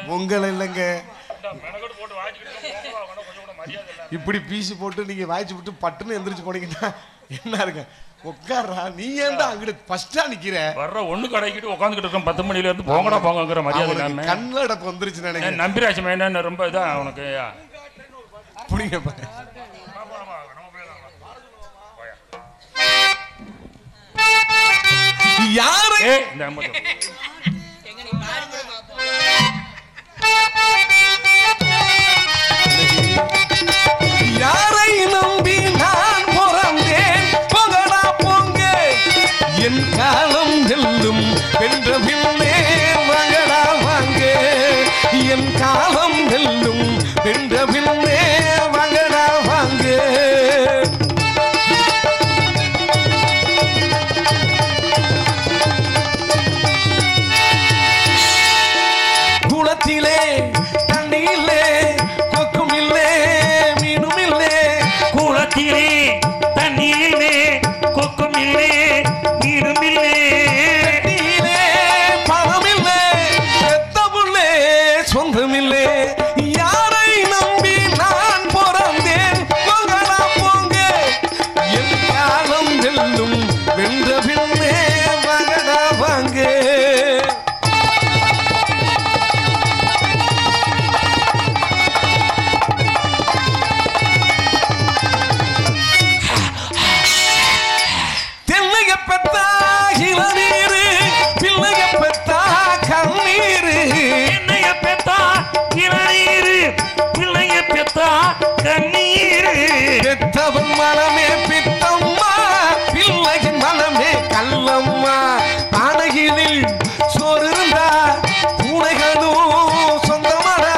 உங்களை இல்லைங்க மெனக்கட்டு போட்டு வாய்ச்சிக்கிட்டு போங்களா வேணா கொஞ்சம் கூட மரியாதை இல்லை இப்படி பீசி போட்டு நீங்க வாய்ச்சி விட்டு பட்டுன்னு எந்திரிச்சு போனீங்கன்னா என்ன இருக்கு உட்கார்றா நீ ஏன்டா அங்கிட்டு ஃபர்ஸ்டா நிக்கிற வர்ற ஒண்ணு கடைக்கிட்டு உட்காந்துக்கிட்டு இருக்கோம் பத்து மணில இருந்து போங்கடா போங்கங்கிற மரியாதை அவனுக்கு இல்லாம கண்ணில் அடப்பு வந்துருச்சு நினைக்கிறேன் நம்பிராட்சி என்ன ரொம்ப இதா உனக்கு புடிங்க பாரு. யாரை ஏ இந்த அம்மா சொல்லு. யாரை நம்பி நான் பிறந்தேன் போகடா போங்க என் காலம் செல்லும் வென்ற பின்னே வாங்கடா வாங்க என் காலம் செல்லும் வென்ற பின்னே வாங்கடா வாங்க குளத்திலே தண்ணியிலே கொக்கும் இல்லே மீனும் இல்லே குளத்திலே தண்ணீரிலே கொக்கும் இல்லே நீரும் இல்லே நீலே பணமில்லே பெத்தமுள்ளே சொந்தமில்லே யாரை நம்பி நான் பிறந்தேன் போங்கடா போங்க என் காலம் வெல்லும் வென்ற பின்னே வாங்கடா வாங்க தென்னைய பெத்தா இளநீரு பிள்ளைய பெத்தா கண்ணீரு என்னைய பெத்தா இளநீரு பிள்ளைய பெத்தா கண்ணீரு பெத்தவன் மனமே பித்தம்மா பிள்ளையின் மனமே கல்லம்மா பானையினில் சோறு இருந்தா பூனைகளும் சொந்தமடா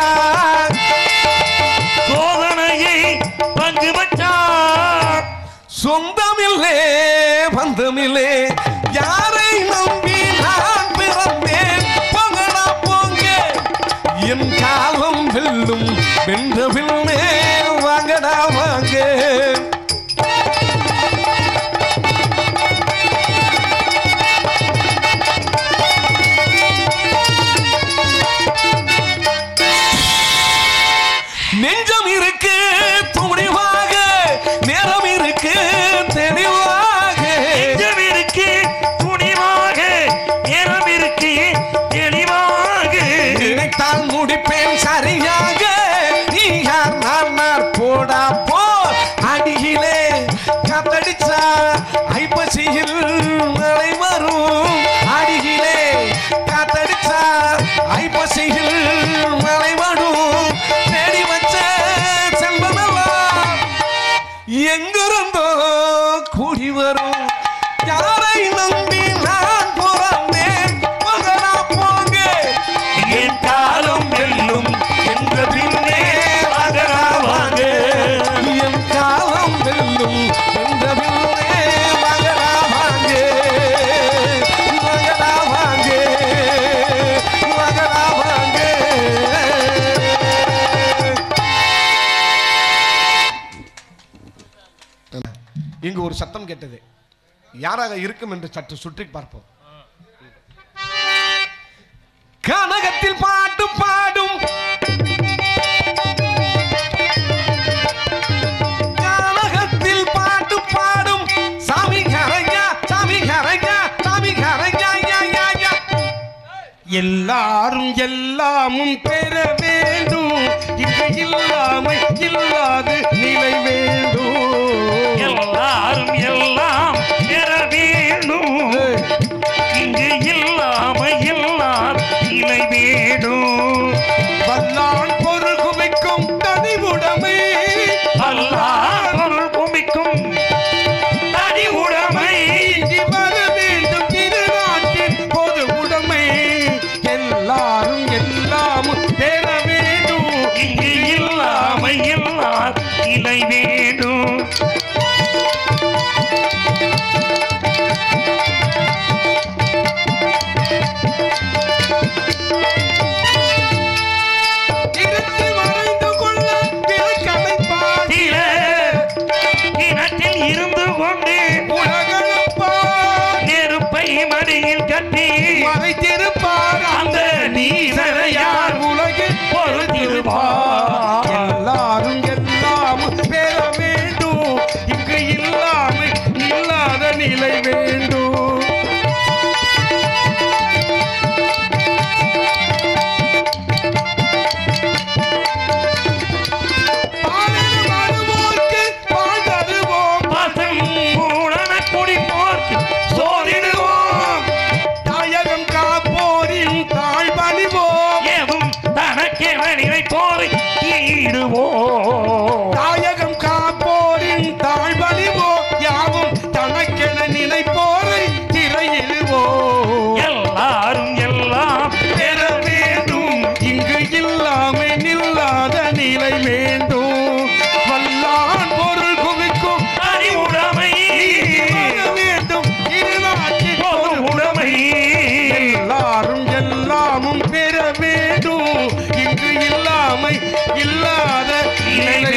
சோதனையை பங்கு வச்சார் சொந்தமில்லே பந்தமில்லே யாரை நம்பி நான் பிறந்தேன் போங்கடா போங்க என் காலம் வெல்லும் வென்ற பின்னே வாங்கடா வாங்க நெஞ்சம் இருக்கு துணிவாக நேரம் இருக்கு தெளிவாக நெஞ்சம் இருக்கு துணிவாக நேரம் இருக்கு தெளிவாக நினைத்தால் முடிப்பேன் சரியாக நீ யார் நான் நார் போடா போ அடியிலே காத்தடிச்சா ஐப்பசியில் மழை வரும் அடியிலே காத்தடிச்சா ஐப்பசியில் மழை வரும் தேடி வச்ச செல்வமெல்லாம் எங்கிருந்தோ கூடி வரும் யாரை நம்பி நான் பிறந்தேன் போகடா போங்க என் காலம் வெல்லும் என்ற பின்னே வாங்கடா வாங்க என் காலம் வெல்லும் என்ற பின்னே வாங்கடா வாங்க வாங்கடா வாங்க வாங்கடா வாங்க இங்கு ஒரு சத்தம் கேட்டது யாராக இருக்கும் என்று சற்று சுற்றி பார்ப்போம் கனகத்தில் பாட்டு பாடும் கனகத்தில் பாட்டு பாடும் சாமி கரையா சாமி கரையா சாமி கரையா யா யா யா எல்லாரும் எல்லாமும் பெற வேண்டும் இங்கு இல்லாமை இல்லாது நிலை வேண்டும் எல்லாரும் எல்லாம் பெற வேண்டும் இங்கு இல்லாம எல்லாம் நிலை வேணும் வல்லான் பொருள் குவிக்கும் தனிவுடைமை அல்லாஹ் பொருள் குமிக்கும் தனி உடைமை இங்கு வர வேண்டும் திருநாட்டின் பொது உடைமை எல்லாரும் எல்லாமும் பெற வேண்டும் இங்கு இல்லாம எல்லாம் நிலை வேணும் இருந்து மறைந்து கொள்ள விளக்கணைப்பார் சில இனத்தில் இருந்து கொண்டு உலகளப்பார் நெருப்பை மடியில் கட்டி மறைத்திருப்பார் அந்த நீசரையார் உலகே என நினைப்போரை ஈடுவோம் தாயகம் காப்போரின் தாழ்வழிவோ யாவும் தனக்கென நினைப்போரை திரையிடுவோ எல்லாரும் எல்லாம் பெற வேண்டும் இங்கு இல்லாமை நில்லாத நிலை வேண்டும் வல்லான் பொருள் குவிக்கும் அறிவுடைமை வர வேண்டும் இருநாட்டில் பொது உடைமை எல்லாரும் எல்லாமும் பெற வேண்டும் இங்கு இல்லாமை இல்லாத நிலை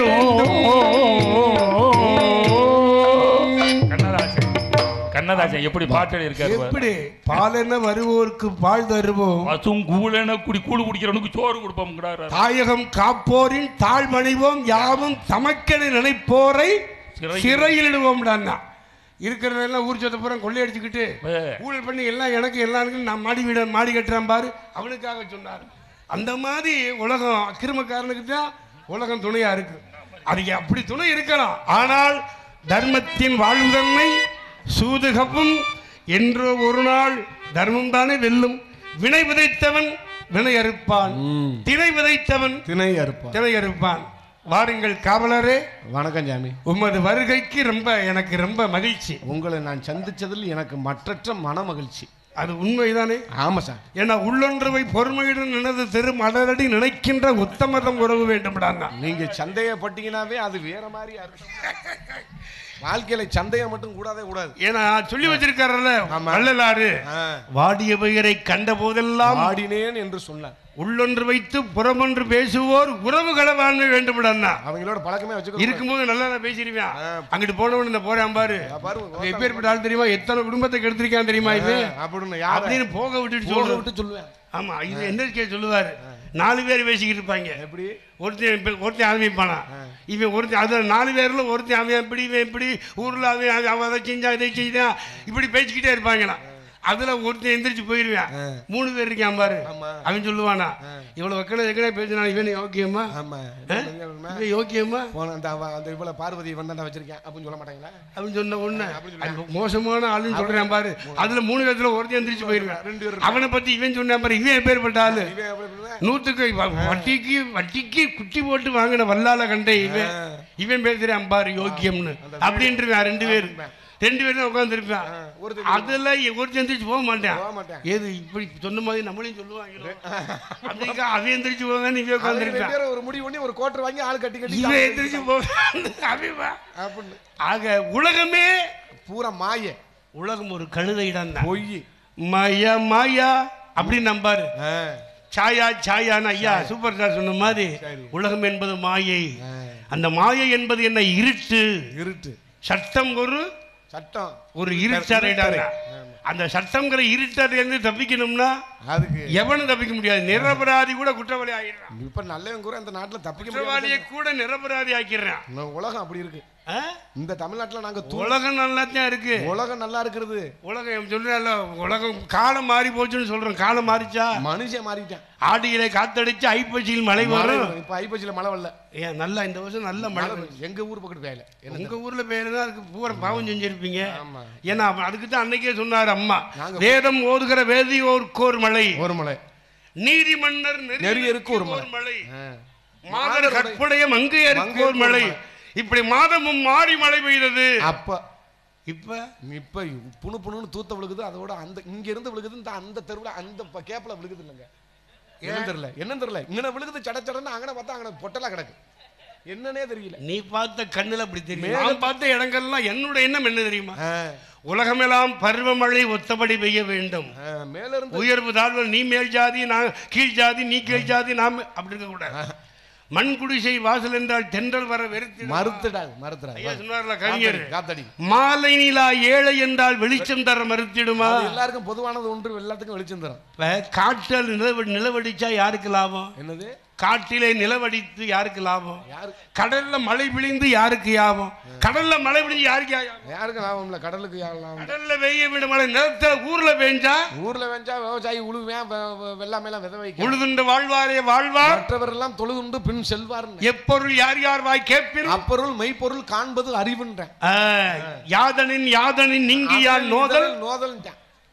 வேண்டும் கண்ணதாசன் கண்ணதாசன் எப்படி பாட்டு இருக்காரு பாரு. எப்படி பாலென வருவோருக்கு பால் தருவோம் பசும் கூழென குடி கூழு குடிக்கிறவனுக்கு சோறு கொடுப்போம்ங்கிறாரு தாயகம் காப்போரின் தாழ்மணிவோம் யாவும் தமக்கென நினைப்போரை சிறையில். சிறையில் இடுவோம்டான்னா இருக்கிறதெல்லாம் ஊர் சொத்த பூரா கொள்ளையடிச்சுக்கிட்டு ஏ. ஊழல் பண்ணி எல்லாம் எனக்கு எல்லாம் இருக்கு நான் மாடி வீட மாடி கட்டுறேன் பாரு அவனுக்காக சொன்னார் அந்த மாதிரி உலகம் அக்கிரமக்காரனுக்கு தான் உலகம் துணையா இருக்கு அதுக்கு அப்படி துணை இருக்கலாம் ஆனால் தர்மத்தின் வாழ்வு தன்மை சூதுகவும் என்றோ ஒரு நாள் தர்மம் தானே வெல்லும் வினை விதைத்தவன் வினை அறுப்பான் திணை விதைத்தவன் திணை அறுப்பா திணை அறுப்பான் வாருங்கள் காவலரே வணக்கம் ஜாமி உமது வருகைக்கு ரொம்ப எனக்கு ரொம்ப மகிழ்ச்சி உங்களை நான் சந்திச்சதில் எனக்கு மற்றற்ற மன மகிழ்ச்சி அது உண்மைதானே ஆமா சார் ஏன்னா உள்ளொன்றவை பொறுமையுடன் நினது திரு மலரடி நினைக்கின்ற உத்தமதம் உறவு வேண்டும்டாங்க நீங்க சந்தேகப்பட்டீங்கன்னாவே அது வேற மாதிரி அர்த்தம் வாழ்க்கையில சந்தேகம் மட்டும் கூடாதே கூடாது ஏன்னா சொல்லி வச்சிருக்காருல்ல ஆமா. வள்ளலாறு ஆ. வாடிய பெயரை கண்ட போதெல்லாம் ஆடினேன் என்று சொன்னார் உள்ளொன்று வைத்து புறமொன்று பேசுவோர் உறவுகளை வாழ வேண்டும்டாண்ணா அவங்களோட பழக்கமே வச்சுக்கோ இருக்கும்போது நல்லா நான் பேசிடுவேன் ஆ. அங்கிட்டு போனவன் இந்த போறான் பாரு பாருங்க இவன் எப்பேற்பட்ட ஆள் தெரியுமா எத்தனை குடும்பத்தை கெடுத்திருக்கான் தெரியுமா இது அப்படின்னு யாரை அப்படின்னு போக விட்டுட்டு போக சொல்றேன் விட்டு சொல்லுவேன் ஆமா இது என்ன கே சொல்லுவாரு நாலு பேர் பேசிக்கிட்டு இருப்பாங்க எப்படி ஒருத்தன் இப்ப- ஒருத்தன் ஆரம்பிப்பானா இவன் ஒருத்தன் அதில் நாலு பேர்ல ஒருத்தன் அவன் இப்படி இவன் இப்படி ஊரில் அவன் அவன் அவன் அதை செஞ்சான் இதை செஞ்சான் இப்படி பேசிக்கிட்டே இருப்பாங்கண்ணா அதுல ஒருத்தன் எந்திரிச்சு போயிருவான் மூணு பேர் இருக்கான் பாரு ஆமா. அவன் சொல்லுவானா இவ்வளவு வக்கல எக்கடா பேசினா இவன் யோக்கியமா ஆமா இவன் யோக்கியமா போன அந்த அவ- அந்த இவ்வளவு பார்வதி வந்தா வச்சிருக்கேன் அப்படின்னு சொல்ல மாட்டாங்களா அவன் சொன்ன ஒண்ணு அது மோசமான ஆளுன்னு சொல்றேன் பாரு அதுல மூணு பேர்த்துல ஒருத்தன் எந்திரிச்சு போயிருவான் ரெண்டு பேர் அவனை பத்தி இவன் சொன்னான் பாரு இவன் எப்பேற்பட்ட ஆளு இவன் அப்படி இப்படின்னா, நூத்துக்கு வ- வட்டிக்கு வட்டிக்கு குட்டி போட்டு வாங்கின வல்லால கண்டே இவன் இவன் பேசுறான் பாரு யோக்கியம்னு அப்படின்ட்டு ரெண்டு பேர் ரெண்டு பேரும் உட்காந்துருப்பான் ஒருத்தன் அதுல ஒருத்தன் எந்திரிச்சு போக மாட்டான் போக மாட்டேன் ஏது இப்படி சொன்ன மாதிரி நம்மளையும் சொல்லுவாங்க அப்படிங்க அவன் எந்திரிச்சு போவேன் இவன் அவங்க ரெண்டு உட்காந்துருப்பான் பேரும் ஒரு முடிவு பண்ணி ஒரு கோட்டர் வாங்கி ஆள் கட்டி கட்டி இவன் எந்திரிச்சு போவேன் அவன் அப்படின்னு ஆக உலகமே பூரா மாய உலகம் ஒரு கழுதையிடம் தான் பொய் மாயா மாயா அப்படின்னு நம்பாரு ஆ, சாயா சாயான்னு ஐயா சூப்பர் ஸ்டார் சொன்ன மாதிரி உலகம் என்பது மாயை ஆ, அந்த மாயை என்பது என்ன இருட்டு இருட்டு சட்டம் ஒரு சட்டம் ஒரு இருட்டறைடாங்க அந்த சட்டம்ங்கிற இருட்டறையிலிருந்து தப்பிக்கணும்னா அதுக்கு எவனும் தப்பிக்க முடியாது நிரபராதி கூட குற்றவாளி ஆகிடுறான் இப்ப நல்லவன் கூட இந்த நாட்டுல தப்பிக்க முடியாது குற்றவாளியை கூட நிரபராதி ஆக்கிடுறான் இந்த உலகம் அப்படி இருக்கு ஆ? இந்த தமிழ்நாட்டுல நாங்க தூ- உலகம் நல்லா தான் இருக்கு உலகம் நல்லா இருக்கிறது உலகம் சொல்றேன்ல உலகம் காலம் மாறி போச்சுன்னு சொல்றோம் காலம் மாறிச்சா மனுஷன் மாறிட்டான் ஆடியில காத்தடிச்சு ஐப்பசியில் மழை வரும் இப்ப ஐப்பசியில மழை வரல ஏன் நல்லா இந்த வருஷம் நல்ல மழை மழை எங்க ஊர் பக்கத்து வேலை என்ன உங்க ஊர்ல பேரு தான் அதுக்கு பூரா பாவம் செஞ்சிருப்பீங்க ஆமா ஏன்னா அப்ப அதுக்கு தான் அன்னைக்கே சொன்னார் அம்மா நாங்க- வேதம் ஓதுகிற வேதியோர்க்கோர் மலை ஒரு மழை நீதிமன்னர் நெறியருக்கு ஒரு மலை. மலை ஆ. மாதர் கற்புடைய மங்கையருக்கோர் மலை இப்படி மாதமும் மாறி மழை பெய்தது அப்ப இப்ப இப்ப புணு புணுன்னு தூத்த விழுகுது அதோட அந்த இங்க இருந்து விழுகுது இந்த அந்த தெருவுல அந்த ப- கேப்ல விழுகுது இல்லைங்க என்னன்னு தெரியல என்னன்னு தெரியல இங்கன விழுகுது சட சடன்னு அங்கன பார்த்தா அங்கன பொட்டலா கிடக்கு என்னன்னே தெரியல நீ பார்த்த கண்ணுல அப்படி தெரியும் நான் பார்த்த இடங்கள்லாம் என்னோட எண்ணம் என்ன தெரியுமா ஆ, உலகமெல்லாம் பருவமழை ஒத்தபடி பெய்ய வேண்டும் ஆ, மேல இருந்து உயர்வு தாழ்வு நீ மேல் ஜாதி நான் கீழ் ஜாதி நீ கீழ் ஜாதி நாம் அப்படி இருக்க கூடாது மண் குடிசை வாசல் என்றால் தென்றல் வர வெறுத்து மறுத்துடாங்க மறுத்துடாங்க ஐயா சொன்னார்ல கவிஞர் காத்தடி மாலை நிலா ஏழை என்றால் வெளிச்சம் தர மறுத்திடுமா அது எல்லாருக்கும் பொதுவானது ஒன்று எல்லாத்துக்கும் வெளிச்சம் தரும் இப்ப காற்றில் நிலவ நிலவடிச்சா யாருக்கு லாபம் என்னது காட்டிலே நிலவடித்து யாருக்கு லாபம் யாரு கடல்ல மழை பிழிந்து யாருக்கு லாபம் கடல்ல மழை பிழிஞ்சு யாருக்கு லாபம் யாருக்கும் லாபம் இல்ல கடலுக்கு யார் லாபம் கடல்ல வெய்ய விட மழை நிலத்துல ஊர்ல பெஞ்சா ஊர்ல வெஞ்சா விவசாயி உழுவேன் வெ- வெ- வெள்ளாமை எல்லாம் வித வைக்க உழுதுண்டு வாழ்வாரே வாழ்வார் மற்றவர் எல்லாம் தொழுதுண்டு பின் செல்வார் எப்பொருள் யார் யார் வாய் கேட்பினும் அப்பொருள் மெய்ப்பொருள் காண்பது அறிவுன்றேன் ஆ, யாதனின் யாதனின் நீங்கியால் நோதல் நோதல்ன்றான்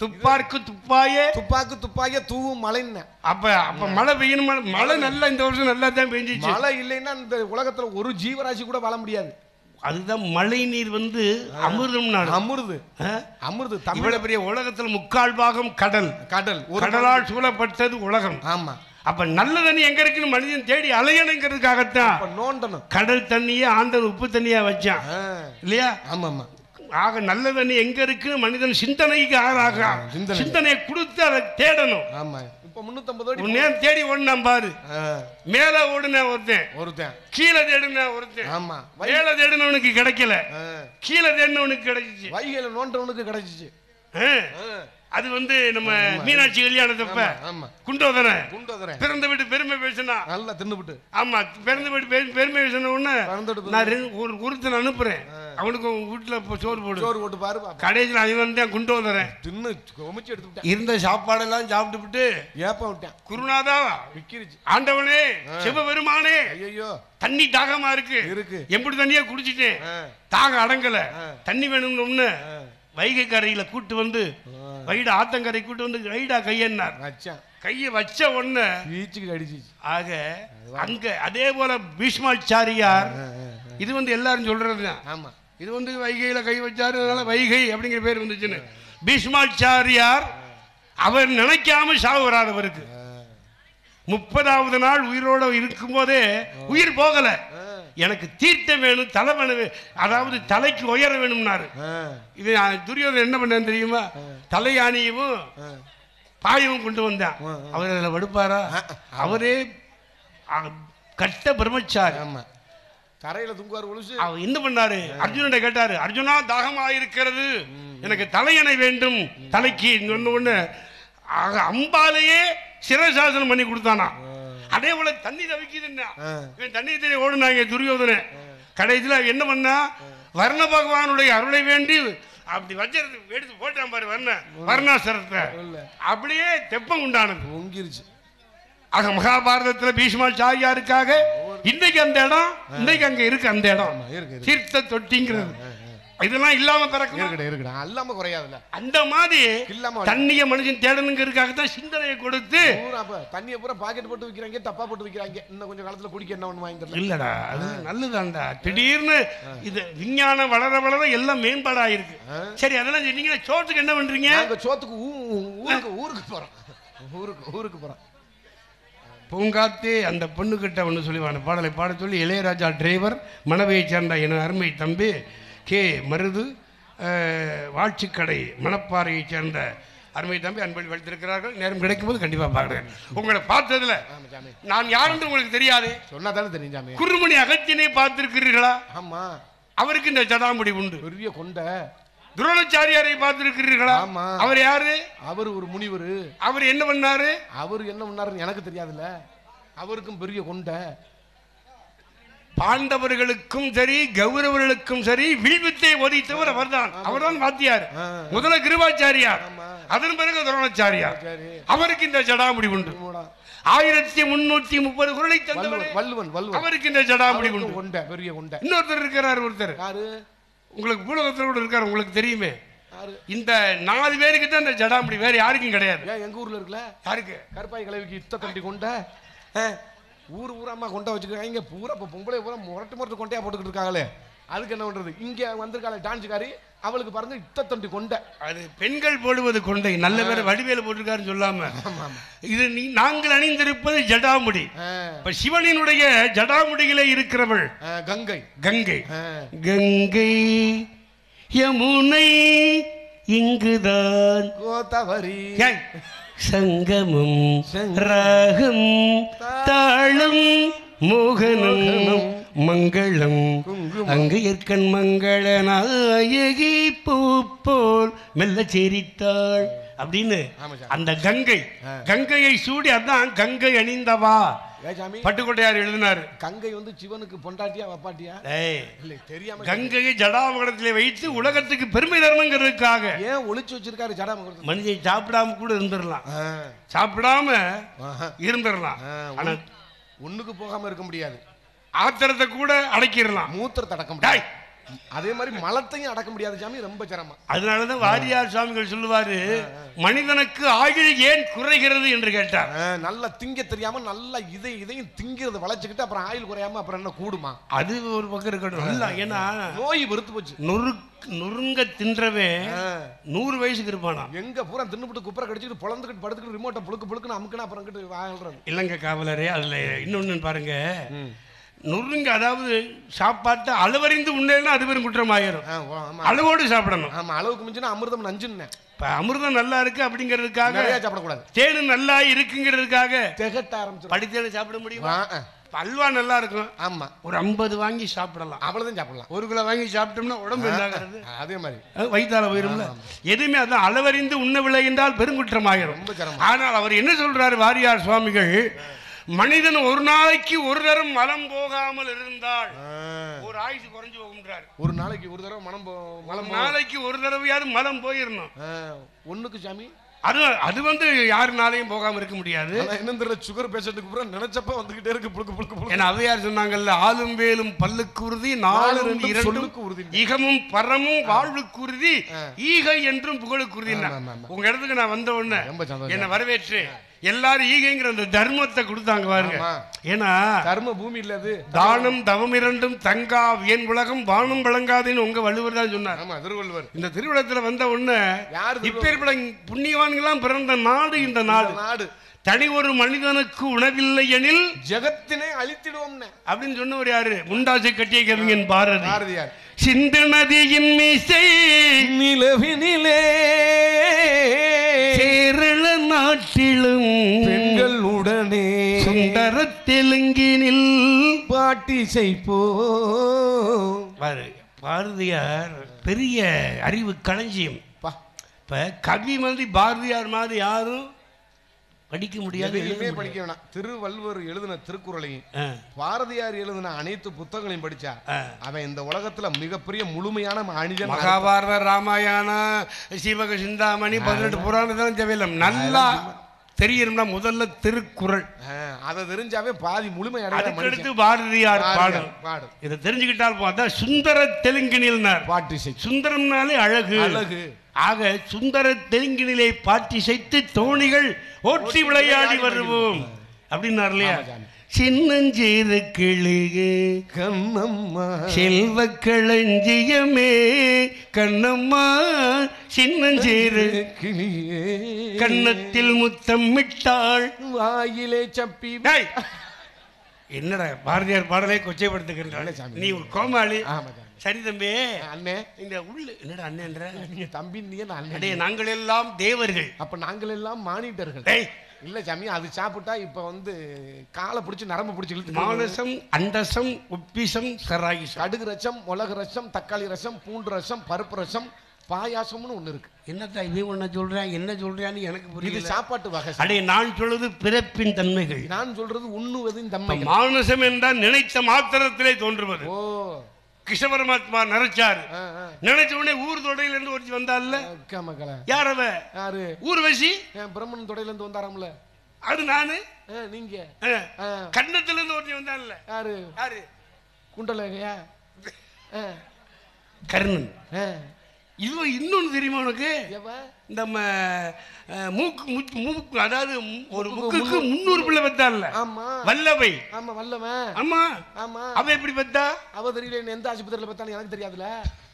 துப்பார்க்கு துப்பாயே துப்பாக்கு துப்பாக்கிய தூவும் மழைன்னு அப்ப அப்ப மழை பெய்யணும் மழை நல்லா இந்த வருஷம் நல்லா தான் பெஞ்சிச்சு மழை இல்லைன்னா இந்த உலகத்துல ஒரு ஜீவராசி கூட வாழ முடியாது அதுதான் மழை நீர் வந்து அமிர்தம் நாடு அமிர்து அமிர்து தமிழ் இவ்வளவு பெரிய உலகத்துல முக்கால் பாகம் கடல் கடல் ஒரு கடலால் சூழப்பட்டது உலகம் ஆமா அப்ப நல்ல தண்ணி எங்க இருக்குன்னு மனிதன் தேடி அலையணுங்கிறதுக்காகத்தான் அப்ப நோண்டணும் கடல் தண்ணியே ஆண்டவன் உப்பு தண்ணியா வச்சான் ஆ, இல்லையா ஆமா ஆமா ஆக நல்ல தண்ணி எங்க இருக்கு மனிதன் சிந்தனைக்கு ஆறாக சிந்தனை. சிந்தனையை கொடுத்து அதை தேடணும் ஆமா இப்ப முன்னூத்தம்பது அடி உன் நேரம் தேடி ஓடினான் பாரு ஆ, மேல ஓடுன ஒருத்தன் ஒருத்தன் கீழே தேடுன ஒருத்தன் ஆமா மேல தேடினவனுக்கு கிடைக்கல ஆ, கீழே தேடினவனுக்கு கிடைச்சிச்சு வைகையில நோண்டவனுக்கு கிடைச்சிச்சு ஆ, ஆ, அது வந்து நம்ம மீனாட்சி கல்யாணத்தப்ப ஆமா, ஆமா குண்டோதரன் குண்டோதரன் பிறந்த வீட்டு பெருமை பேசினா நல்லா தின்னுபிட்டு ஆமா பிறந்த வீட்டு பெரு- பெருமை பேசின உடனே பிறந்துட்டு நான் ரெண்டு- ஒரு ஒருத்தன் அனுப்புறேன் அவனுக்கு உன் வீட்டுல இப்போ சோறு போடு சோறு போட்டு பாரு பாப்பா. கடைசியில் அவன் தான் குண்டோதரன் தின்னு கொமிச்சு எடுத்து விட்டேன் இருந்த சாப்பாடெல்லாம் சாப்பிட்டுவிட்டு ஏப்ப விட்டேன் குருநாதா விக்கிருச்சு ஆண்டவனே சிவபெருமானே ஐயோ தண்ணி தாகமா இருக்கு இருக்கு எப்படி தண்ணியா குடிச்சிட்டேன் ஆ, தாகம் அடங்கல ஆ. தண்ணி வேணும்னு ஆ, வைகை கரையில கூட்டு வந்து ஆ. வைட ஆத்தங்கரை கூட்டு வந்து வைடா கையன்னார் வச்சான் கையை வச்ச உடனே பீச்சுக்கு அடிச்சிச்சு ஆக அங்க அதே போல பீஷ்மாச்சாரியார் ஆ, ஆ, ஆ. இது வந்து எல்லாரும் சொல்றதுதான் ஆமா இது வந்து வைகையில கை வச்சாரு அதனால வைகை அப்படிங்கிற பேர் வந்துச்சுன்னு பீஷ்மாச்சாரியார் அவர் நினைக்காம சாவு வராதவருக்கு ஆ, முப்பதாவது நாள் உயிரோட இருக்கும்போதே உயிர் போகல ஆ, எனக்கு தீர்த்தம் வேணும் தலை வேணும் அதாவது தலைக்கு உயர வேணும்னாரு ஆ, இது நான் துரியோதன் என்ன பண்ணேன் தெரியுமா தலையானியவும் ஆ. பாயவும் கொண்டு வந்தான் ஆ, அவர் அதில் வடுப்பாரா அவரே அ, கட்ட பிரம்மச்சாரி ஆமா தரையில தூங்குவார் ஒழுசு அவர் என்ன பண்ணாரு அர்ஜுனனை கேட்டாரு அர்ஜுனா தாகமா இருக்கிறது எனக்கு தலையணை வேண்டும் தலைக்கு சொன்ன உடனே ஆக அம்பாலேயே சிரசாசனம் பண்ணி கொடுத்தானா அதே போல தண்ணி தவிக்குதுன்னா ஆ. இவன் தண்ணி தெரிய ஓடுனாங்க துரியோதனை கடைசியில் அவன் என்ன பண்ணா வர்ண பகவானுடைய அருளை வேண்டி அப்படி வஜ்ரத்தை எடுத்து போட்டான் பாரு வர்ண வர்ணாசரத்தை இல்ல அப்படியே தெப்பம் உண்டானது பொங்கிருச்சு ஆக மகாபாரதத்துல பீஷ்மாச்சாரியாருக்காக இன்னைக்கு அந்த இடம் இன்னைக்கு அங்க இருக்கு அந்த இடம் ஆமா இருக்கு இருக்கு தீர்த்த தொட்டிங்கிறது இதெல்லாம் இல்லாம பிறக்கும் இருக்கட்டும் இருக்கட்டும் அல்லாம குறையாதுல்ல அந்த மாதிரி இல்லாம தண்ணிய மனுஷன் தேடணுங்கிறதுக்காக தான் சிந்தனையை கொடுத்து பூரா அப்ப தண்ணியை பூரா பாக்கெட் போட்டு விக்கிறாங்க தப்பா போட்டு விக்கிறாங்க இன்னும் கொஞ்சம் காலத்துல குடிக்க என்ன ஒண்ணு வாங்கி தரல இல்லடா அது நல்லதாண்டா திடீர்னு இது விஞ்ஞானம் வளர வளர எல்லாம் மேம்பாடா இருக்கு சரி அதெல்லாம் சொன்னீங்கன்னா சோத்துக்கு என்ன பண்றீங்க நாங்க சோத்துக்கு ஊ- ஊ- ஊருக்கு ஊருக்கு போறோம் ஊருக்கு ஊருக்கு போறோம் பூங்காத்தே அந்த பொண்ணுக்கிட்ட ஒன்று சொல்லி அந்த பாடலை பாட சொல்லி இளையராஜா டிரைவர் மணவையைச் சேர்ந்த என அருமை தம்பி கே மருது அஹ், வாழ்ச்சிக்கடை மணப்பாறையைச் சேர்ந்த அருமை தம்பி அன்பளி வளர்த்திருக்கிறார்கள் நேரம் கிடைக்கும்போது கண்டிப்பாக பார்க்குறேன் உங்களை பார்த்ததுல ஆமா சாமி நான் யாருன்னு உங்களுக்கு தெரியாது சொன்னா தானே தெரியும் சாமி குருமணி அகத்தினை பார்த்திருக்கிறீர்களா ஆமா அவருக்கு இந்த ஜடாமுடி உண்டு பெரிய கொண்டை துரோணாச்சாரியாரை பார்த்திருக்கிறீர்களா ஆமா. அவர் யாரு அவர் ஒரு முனிவர் அவர் என்ன பண்ணாரு அவர் என்ன பண்ணாருன்னு எனக்கு தெரியாதுல்ல அவருக்கும் பெரிய கொண்டை பாண்டவர்களுக்கும் சரி கௌரவர்களுக்கும் சரி வில்வித்தை ஒதித்தவர் அவர்தான் அவர்தான் வாத்தியார் ஆ. முதல்ல கிருபாச்சாரியார் ஆமா அதன் பிறகு துரோணாச்சாரியார் சரி அவருக்கு இந்த ஜடாமுடி உண்டு மூடா. ஆயிரத்தி முன்னூத்தி முப்பது குரலை தந்தவர் வள்ளுவன் வள்ளுவன் வள்ளுவன் அவருக்கு இந்த ஜடாமுடி உண்டு அவருக்கும் கொண்டை பெரிய கொண்டை இன்னொருத்தர் இருக்கிறார் ஒருத்தர் யாரு உங்களுக்கு பூலகத்தில் கூட இருக்கார் உங்களுக்கு தெரியுமே யாரு இந்த நாலு பேருக்கு தான் இந்த ஜடாமுடி வேற யாருக்கும் கிடையாது ஏன் எங்க ஊர்ல இருக்குல்ல யாருக்கு கருப்பாய் கிழவிக்கு இத்த தண்டி கொண்டை ஆ, ஊர் ஊராமா கொண்டை வச்சுக்கிறாங்க பூரா இப்போ பொம்பளை பூரா முரட்டு முரட்டு கொண்டையா போட்டுக்கிட்டு இருக்காங்களே அதுக்கு என்ன பண்றது இங்க வந்திருக்காளே டான்ஸுக்காரி அவளுக்கு பாருங்க இத்த தண்டி கொண்டை அது பெண்கள் போடுவது கொண்டை நல்ல பேர் வடிவேல போட்டிருக்காருன்னு சொல்லாம ஆமா ஆமா இது நீ நாங்கள் அணிந்திருப்பது ஜடாமுடி ஆ, இப்ப சிவனினுடைய ஜடாமுடியிலே இருக்கிறவள் ஆ, கங்கை கங்கை ஆ, கங்கை யமுனை இங்குதான் கோதாவரி ஏய், சங்கமம் சங்க- ராகம் தாளம் மோகனம் மங்களம் குங்குமம். அங்கையற்கண் மங்கள நாயகி பூ போல் மெல்ல சிரித்தாள் அப்படின்னு ஆமா சாமி. அந்த கங்கை ஆ. கங்கையை சூடி அதான் கங்கை அணிந்தவா ஏ சாமி பட்டுக்கோட்டையார் எழுதினாரு கங்கை வந்து சிவனுக்கு பொண்டாட்டியா வப்பாட்டியா ஏய், இல்லை தெரியாம கங்கையை ஜடாமகடத்திலே வைத்து உலகத்துக்கு பெருமை தரணுங்கிறதுக்காக ஏன் ஒளிச்சு வச்சிருக்காரு ஜடாமகுடத்தை மனிதன் சாப்பிடாம கூட இருந்துடலாம் சாப்பிடாம இருந்துடலாம் ஆனா ஒண்ணுக்கு போகாம இருக்க முடியாது ஆத்திரத்தை கூட அடக்கிடலாம் மூத்திரத்தை அடக்க டேய், முடியாது அதே மாதிரி மலத்தையும் அடக்க முடியாது சாமி ரொம்ப சிரமம் அதனாலதான் வாரியார் சுவாமிகள் சொல்லுவாரு மனிதனுக்கு ஆயுள் ஏன் குறைகிறது என்று கேட்டார் ஆ, நல்லா திங்க தெரியாம நல்லா இதை இதையும் திங்கிறத வளைச்சுக்கிட்டு அப்புறம் ஆயில் குறையாம அப்புறம் என்ன கூடுமா அது ஒரு பக்கம் இருக்கட்டும் நல்லா ஏன்னா நோய் வெறுத்து போச்சு நொறு நொறுங்க தின்றவன் ஆ, நூறு வயசுக்கு இருப்பானா எங்க பூரா தின்னுபிட்டு குப்பரை கடிச்சிட்டு பொழந்துக்கிட்டு படுத்துக்கிட்டு ரிமோட்டை புழுக்கு புழுக்குன்னு அமுக்குன்னு அப்புறம் கிட்ட வாழ்றது இல்லைங்க காவலரே அதுல இன்னொன்னு பாருங்க நொறுங்க அதாவது சாப்பாட்டை அளவறிந்து உண்டேன்னா அது பெரும் குற்றமாயிரும் ஆ, ஓ, ஆமா அளவோடு சாப்பிடணும் ஆமா அளவுக்கு மிஞ்சினா அமிர்தம் நஞ்சுன்னு இப்ப அமிர்தம் நல்லா இருக்கு அப்படிங்கிறதுக்காக நிறைய சாப்பிடக்கூடாது தேனு நல்லா இருக்குங்கிறதுக்காக திகட்ட ஆரம்பிச்சிடும் படித்தேனு சாப்பிட முடியுமா ஆ, ஆ. இப்ப அல்வா நல்லா இருக்கும் ஆமா ஒரு ஐம்பது வாங்கி சாப்பிடலாம் அவ்வளவுதான் சாப்பிடலாம் ஒரு கிலோ வாங்கி சாப்பிட்டோம்னா உடம்பு என்னாகிறது அதே மாதிரி அது வயித்தால போயிரும்ல எதுவுமே அதான் அளவறிந்து உண்ணவில்லை என்றால் பெருங்குற்றமாயிரும் ரொம்ப சிரமம் ஆனால் அவர் என்ன சொல்றாரு வாரியார் சுவாமிகள் மனிதன் ஒரு நாளைக்கு ஒரு தரம் மலம் போகாமல் இருந்தால் ஆ. ஒரு ஆயுசு குறைஞ்சு போகும்ன்றார் ஒரு நாளைக்கு ஒரு தடவை மனம் போ மலம் போ- நாளைக்கு ஒரு தடவையாவது மலம் போயிடணும் ஆ, ஒண்ணுக்கு சாமி அது அது வந்து யாருனாலையும் போகாம இருக்க முடியாது ஆனா என்னன்னு தெரியல சுகர் பேஷண்ட்டுக்கு பூரா நினைச்சப்ப வந்துகிட்டே இருக்கு புழுக்கு புழுக்கு புழுக்கு ஏன்னா அவையார் சொன்னாங்கல்ல ஆளும் வேலும் பல்லுக்கு உறுதி நாலு நாலும் ரெண்டும் இரண்டும் சொல்லுக்கு உறுதி. இகமும் பரமும் வாழ்வுக்கு உறுதி ஈகை என்றும் புகழுக்கு உறுதி ஆமா, ஆமா, ஆமா. உங்க இடத்துக்கு நான் வந்த உடனே ரொம்ப சந்தோஷம் என்னை வரவேற்று எல்லாரும் ஈகைங்கிற அந்த தர்மத்தை கொடுத்தாங்க பாருங்க ஆமா. ஏன்னா கர்ம பூமி இல்ல அது தானம் தவம் இரண்டும் தங்கா என் உலகம் வானம் வழங்காதுன்னு உங்க வள்ளுவர் தான் சொன்னார் ஆமா திருவள்ளுவர் இந்த திருவிழத்துல வந்த உடனே யார் திருவள்ளுவர்? இப்பேற்பட புண்ணியவான்களாம் பிறந்த நாடு இந்த நாடு இந்த நாடு தனி ஒரு மனிதனுக்கு உணவில்லை எனில் ஜெகத்தினை அழித்திடுவோம்னு அப்படின்னு சொன்னவர் யாரு முண்டாசை கட்டிய கவிஞன் பாரதி பாரதியார் சிந்து நதியின் மீசை நிலவினிலே கேரள நாட்டிலும் பெண்கள் உடனே சுந்தர தெலுங்கினில் பாட்டி செய்ப்போ பாரு பாரதியார் பெரிய அறிவு களஞ்சியம் பா இப்ப கவி மாதிரி பாரதியார் மாதிரி யாரும் படிக்க முடியாது எதையுமே படிக்க வேணாம் திருவள்ளுவர் எழுதின திருக்குறளையும் ஆ, பாரதியார் எழுதின அனைத்து புத்தகங்களையும் படிச்சா ஆ. அவன் இந்த உலகத்துல மிகப்பெரிய முழுமையான மனிதன் மகாபாரத ராமாயணம் சிவக சிந்தாமணி பதினெட்டு புராணத்தான் தேவையில்லை நல்லா தெரியணும்னா முதல்ல திருக்குறள் ஆ, அதை தெரிஞ்சாவே பாதி முழுமை அடைய அதுக்கடுத்து பாரதியார் பாடல் பாடு இதை தெரிஞ்சுக்கிட்டால் பார்த்தா சுந்தர தெலுங்கினில்னார் பாட்டி செய் சுந்தரம்னாலே அழகு அழகு ஆக சுந்தர தெலுங்கினிலே பாட்டி செய்து தோணிகள் ஓட்டி விளையாடி வருவோம் அப்படின்னார் இல்லையா சின்னஞ்சீரு கிளியே கண்ணம்மா செல்வ களஞ்சியமே கண்ணம்மா சின்னஞ்சீரு கிளியே கன்னத்தில் முத்தம் விட்டாள் வாயிலே சப்பி டேய், என்னடா பாரதியார் பாடலை இல்ல கொச்சைப்படுத்துகின்றான் சாமி. நீ ஒரு கோமாளி ஆமா சாமி. சரி தம்பி அண்ணே இந்த உள்ள என்னடா அண்ணன்ற நீங்க தம்பி நீங்க நான் அண்ணே அடே நாங்கள் எல்லாம் தேவர்கள் அப்ப நாங்கள் எல்லாம் மானிட்டர்கள் டேய் இல்ல சாமி அது சாப்பிட்டா இப்ப வந்து காலை பிடிச்சு நரம்பு பிடிச்சு இழுத்து மானசம் அண்டசம் உப்பிசம் சராயிசம் கடுகு ரசம் மிளகு ரசம் தக்காளி ரசம் பூண்டு ரசம் பருப்பு ரசம் பாயாசம்னு ஒண்ணு இருக்கு என்னத்தா இவன் ஒண்ணு சொல்றான் என்ன சொல்றான்னு எனக்கு இது புரியல சாப்பாட்டு வகை சாமி. அடே நான் சொல்வது பிறப்பின் தன்மைகள் நான் சொல்றது உண்ணுவதின் தம்மை மானசம் என்றால் நினைத்த மாத்திரத்திலே தோன்றுவது ஓ கிருஷ்ண பரமாத்மா நினைச்சாரு ஆ, ஆ. நினைச்ச உடனே ஊர் தொடையில இருந்து ஒருத்தி வந்தால அக்கா மக்களை யார் அவ யாரு ஊர்வசி என் பிரம்மன் தொடையில இருந்து வந்தாராம்ல அது நானு ஆ, நீங்க ஆ. ஆ, கன்னத்துல இருந்து ஒருத்தி வந்தான்ல யாரு யாரு குண்டலகையா ஆ, கர்ணன் ஆ. இது இன்னொன்னு தெரியுமா உனக்கு எவ? இந்த நம்ம அஹ், மூக்கு முச்- மூக்கு அதாவது மு- ஒரு முக்குக்கு முன்னூறு பிள்ளை பெத்தான்ல ஆமா வல்லவை ஆமா வல்லவன் ஆமா ஆமா அவ எப்படி பெத்தா அவ தெரியல என்ன எந்த ஆஸ்பத்திரியில பார்த்தாலும் எனக்கு தெரியாதுல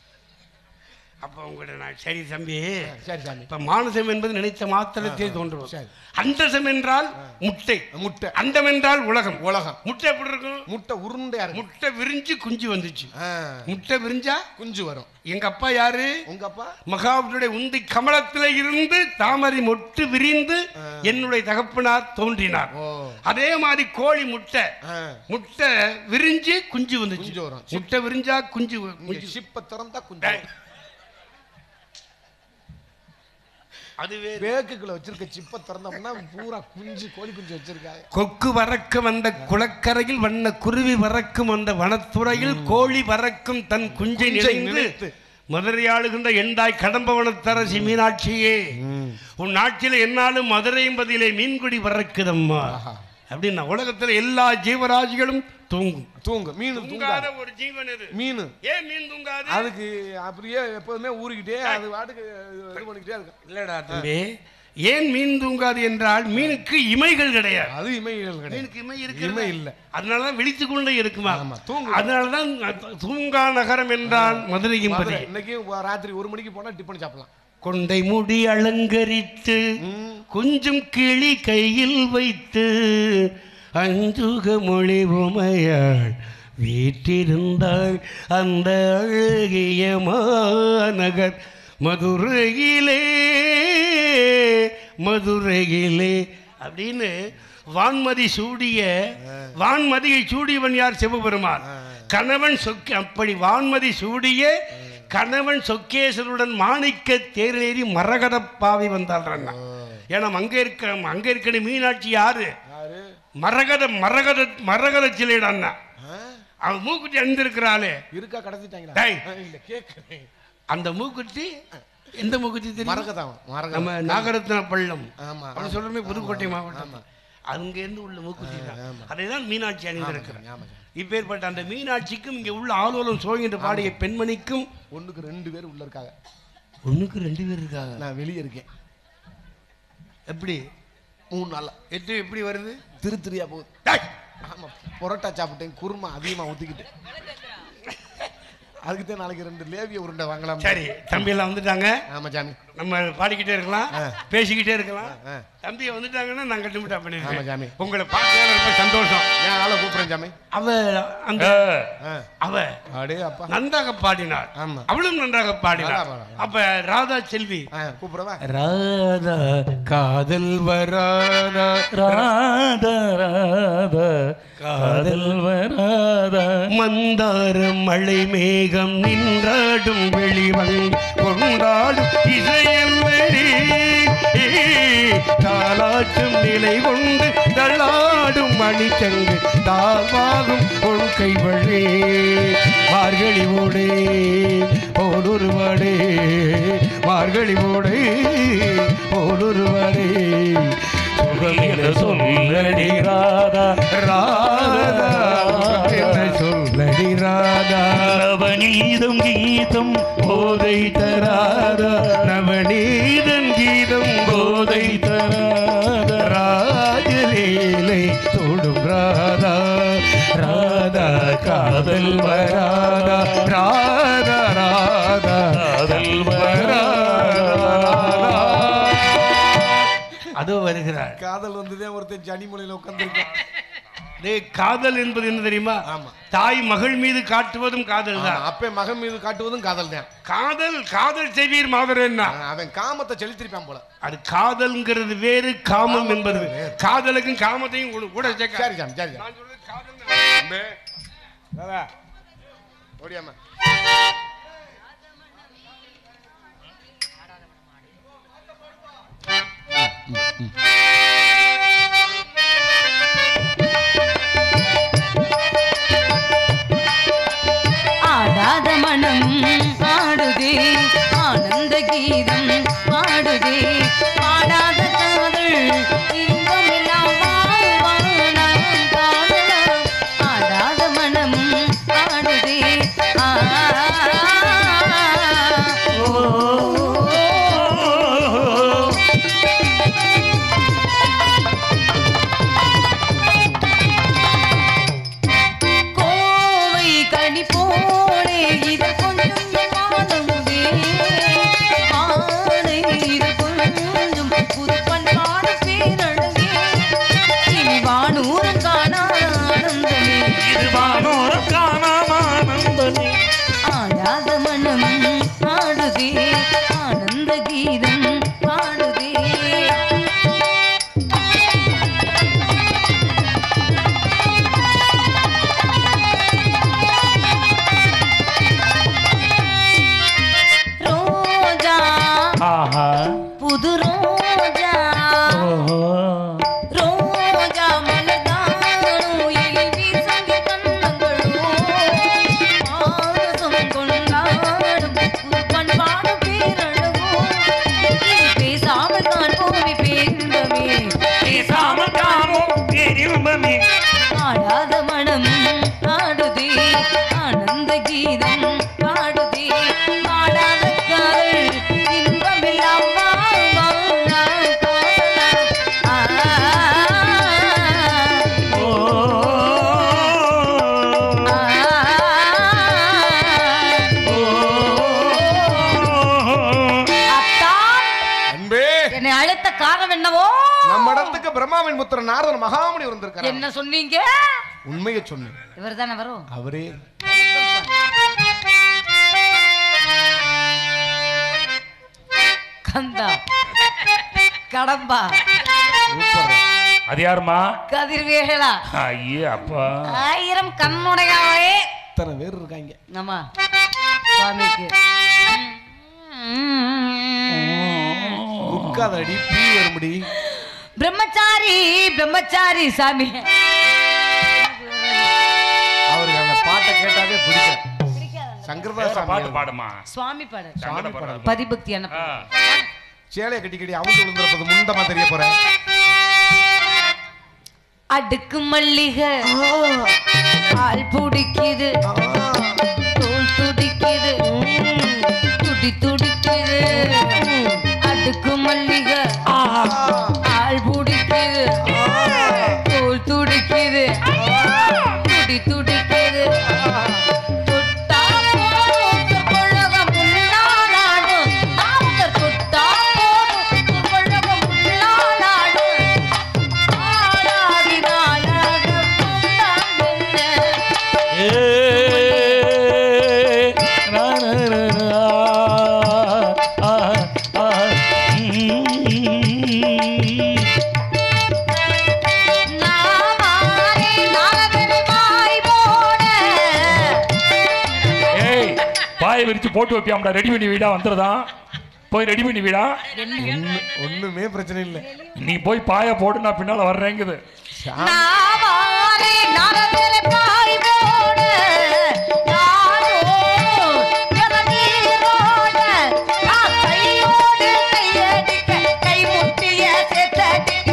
அப்ப உங்ககிட்ட நான் சரி தம்பி சரி சாமி இப்ப மானசம் என்பது நினைத்த மாத்திரத்தே தோன்றுவது சரி. அண்டசம் என்றால் முட்டை முட்டை அண்டம் என்றால் உலகம் உலகம் முட்டை எப்படி இருக்கும் முட்டை உருண்டையா இருக்கு முட்டை விரிஞ்சு குஞ்சு வந்துச்சு ஆ, முட்டை விரிஞ்சா குஞ்சு வரும் எங்க அப்பா யாரு உங்க அப்பா மகாவுடைய உந்தி கமலத்திலே இருந்து தாமரை மொட்டு விரிந்து என்னுடைய தகப்பனார் தோன்றினார் ஓ அதே மாதிரி கோழி முட்டை ஆ, முட்டை விரிஞ்சு குஞ்சு வந்துச்சு குஞ்சு வரும் முட்டை விரிஞ்சா குஞ்சு வ- இங்க குஞ்சு ஷிப்பை திறந்தா குஞ்சு டேய். வரும். அதுவே பேக்குக்குள்ள வச்சிருக்க சிப்பை திறந்தோம்னா பூரா குஞ்சு கோழி குஞ்சு வச்சிருக்காங்க கொக்கு வரக்கும் அந்த குளக்கரையில் வண்ண குருவி வரக்கும் அந்த வனத்துறையில் கோழி வரக்கும் தன் குஞ்சை குஞ்சை நினைந்து நினைத்து. மதுரை ஆளுகின்ற எண்டாய் கடம்பவனத்தரசி மீனாட்சியே உன் நாட்டில் என்னாலும் மதுரை என்பதிலே மீன்குடி வரக்குதம்மா ஆஹா. அப்படின்னா உலகத்துல எல்லா ஜீவராசிகளும் தூங்கும் தூங்கு மீன் தூங்காத தூங்காது ஒரு ஜீவன் இது மீன் ஏன் மீன் தூங்காது அதுக்கு அப்படியே எப்போதுமே ஊறிக்கிட்டே அது வாட்டுக்கு இது பண்ணிக்கிட்டே இருக்கும் இல்லடா தம்பி ஏன் மீன் தூங்காது என்றால் மீனுக்கு இமைகள் கிடையாது அது இமைகள் கிடையாது மீனுக்கு இமை இருக்கு இமை இல்ல. அதனாலதான் விழித்துக் கொண்டே இருக்குமா ஆமா, தூங்கும். அதனாலதான் தூங்கா நகரம் என்றால் மதுரையும் மதுரை, பதி இன்னைக்கு ராத்திரி ஒரு மணிக்கு போனா டிஃபன் சாப்பிடலாம் கொண்டை முடி அலங்கரித்து கொஞ்சம் கிளி கையில் வைத்து அஞ்சுக மொழி உமையாள் வீற்றிருந்தாள் அந்த அழகிய மாநகர் மதுரையிலே மதுரையிலே அப்படின்னு வான்மதி சூடிய வான்மதியை சூடியவன் யார் சிவபெருமான் கணவன் சொக்க அப்படி வான்மதி சூடிய கணவன் சொக்கேசருடன் மாணிக்க தேரேறி மரகதப்பாவி வந்தாள் ஏன்னா அங்க இருக்க அங்க இருக்கிற மீனாட்சி யாரு யாரு மரகத மரகத மரகத சிலைடா அண்ணா ஆ? அவன் மூக்குத்தி அணிந்திருக்கிறாளே இருக்கா கடத்திட்டாங்களா டேய். ஆ, இல்ல கேக்குறேன் அந்த மூக்குத்தி எந்த மூக்குத்தி தெரியும் மரகதம் மரகதம் நம்ம நாகரத்ன பள்ளம் ஆமா அவன் சொல்றமே புதுக்கோட்டை மாவட்டம் அங்கிருந்து உள்ள மூக்குத்தி தான் அதைதான் மீனாட்சி அணிந்திருக்கிறான் ஆமா இப்பேற்பட்ட அந்த மீனாட்சிக்கும் இங்கே உள்ள ஆலோலம் சோகின்ற பாடிய பெண்மணிக்கும் ஒண்ணுக்கு ரெண்டு பேர் உள்ள இருக்காங்க ஒண்ணுக்கு ரெண்டு பேர் இருக்காங்க நான் வெளியே இருக்கேன் எப்படி மூணு நாளா எட்டு எப்படி வருது திரு திரியா போகுது டேய்! ஆமா பரோட்டா சாப்பிட்டேன் குருமா அதிகமா ஊத்திக்கிட்டேன் அதுக்கு தான் நாளைக்கு ரெண்டு லேவிய உருண்டை வாங்கலாம் சரி தம்பி எல்லாம் வந்துட்டாங்க ஆமா சாமி நம்ம பாடிக்கிட்டே இருக்கலாம் பேசிக்கிட்டே இருக்கலாம் ஆ. தம்பி வந்துட்டாங்கன்னா நான் கட்டுமிட்டா ஆமா பண்ணிருக்கேன் சாமி உங்களை பார்த்து ரொம்ப சந்தோஷம் ஏன் ஆளை கூப்பிடுறேன் சாமி அவ அந்த ஏ, ஆ. அவ அடே அப்பா நன்றாக பாடினாள் ஆமா அவளும் நன்றாக பாடினாள் நல்லா பாடினாள். அப்ப ராதா செல்வி ஆ, கூப்பிடவா ராதா காதல் வராதா ராதா ராதா காதல் வராதா மந்தார மழை மேகம் நின்றாடும் வெளிவன் கொண்டாடும் இசையல்லடி தாளாட்டும் நிலை கொண்டு தள்ளாடும் மணிச்சங்கு தாழ்வாகும் கொள்கை வழி மார்கழி ஓடே ஓடுருவாடே மார்கழி ஓடே ஓடுருவாடே சுகமிட சொல்லடி ராதா ராதா என்ன சொல்லடி ராதா நவநீதம் கீதம் போதை தராதா நவநீதம் கீதம் போதை தராதா ராஜலீலை தொடும் ராதா ராதா காதல் வராதா ராதா ராதா காதல் வராதா அதோ வருகிறார் காதல் வந்துதான் ஒருத்தன் ஜனிமலையில உட்காந்துருக்கேன் டேய் காதல் என்பது என்ன தெரியுமா ஆமா. தாய் மகள் மீது காட்டுவதும் காதல் தான் அப்பே மகன் மீது காட்டுவதும் காதல் தான் காதல் காதல் செய்வீர் மாதரன்னா அவன் காமத்தை செலுத்திருப்பான் போல அது காதல்ங்கிறது வேறு காமம் என்பது வேறு. காதலுக்கும் காமத்தையும் கூட- கூட சேர்க்க சரி சாமி சரி சாமி நான் சொல்றது காதல் தாதா ஓடியாமா ஆடாத மனம் ஆடுதே ஆனந்த கீதம் பாடுதே ஆடாத காதல் இன்பமெல்லாம் வாழ்வானாம் காதலாம். ஆடாத மனம் ஆடுதே ஆ கோவை கனி போலே இது கொஞ்சம் மாறுதே ஆடை இது கொஞ்சம் புது பண்பாடு பேரழகே இனி வானூரம் காணாத ஆனந்தமே இது வானோரம் காணாமானந்தமே ஆடாத மனம் ஆடுதே ஆனந்த கீதம் பாடுதே ஆடாத மனம் ஆடுதே ஆனந்த கீதம் பாடுதே ஆடாத காதல் இன்பமெல்லாம் வா, வா, வா, வா. அத்தான், அன்பே என்னை அழைத்த காரணம் என்னவோ நம்ம இடத்துக்கு பிரம்மாவின் புத்திரன் நாரதன் மகாமுனி வந்திருக்கிறார் என்ன சொன்னீங்க உண்மையை சொன்னேன் இவர் தானே வரும் அவரே கந்தா கடம்பா சூப்பர் அது யாருமா கதிர்வேகளா ஐயே அப்பா ஆயிரம் கண்ணுடையாவே இத்தனை பேர் இருக்காங்க நம்ம சுவாமிக்கு உட்காதடி பீ வரும்படி பிரம்மச்சாரி பிரம்மச்சாரி சாமி அவருக்கு அந்த பாட்டை கேட்டாலே பிடிக்கும் சங்கரதாஸ் பாட்டு சாமி பாடுமா சுவாமி பாடு சங்கடப்படுறாரு. பதிபக்தியான ஆ. பாடு. சேலையை கட்டி கட்டி அவங்க விழுந்துறப்பது முண்டமா தெரிய போறேன் அடுக்கு மல்லிகை ஆள் பிடிக்குது தோல் துடிக்குது துடி துடிக்குது அடுக்கு மல்லிகை ஆள் பிடிக்குது தோல் துடிக்குது துடி துடிக்குது தொட்டா போதும் துர்பழகம் உள்ளாளாடும். ஆம்பர் தொட்டா போதும் துர்பழகம் உள்ளாளாடும். ஆளாடினாள் அழகுத்தான் என்ன? நாமாரே நாரதனை வாய் போட. ஏய் பாயை விரிச்சு போட்டு வைப்பியாம்டா ரெடி பண்ணி வீடா வந்துடுதான் போய் ரெடி பண்ணி வீடா ஒண்ணு- ஒண்ணுமே பிரச்சனை இல்லை நீ போய் பாயை போட்டு நான் பின்னால வர்றேங்குது நாமாரே நாரதனை வாய் போட. யாரோ இளநீரோட. நான் கையோடு கையடிக்க, கைமுட்டிய சேத்தடிக்க.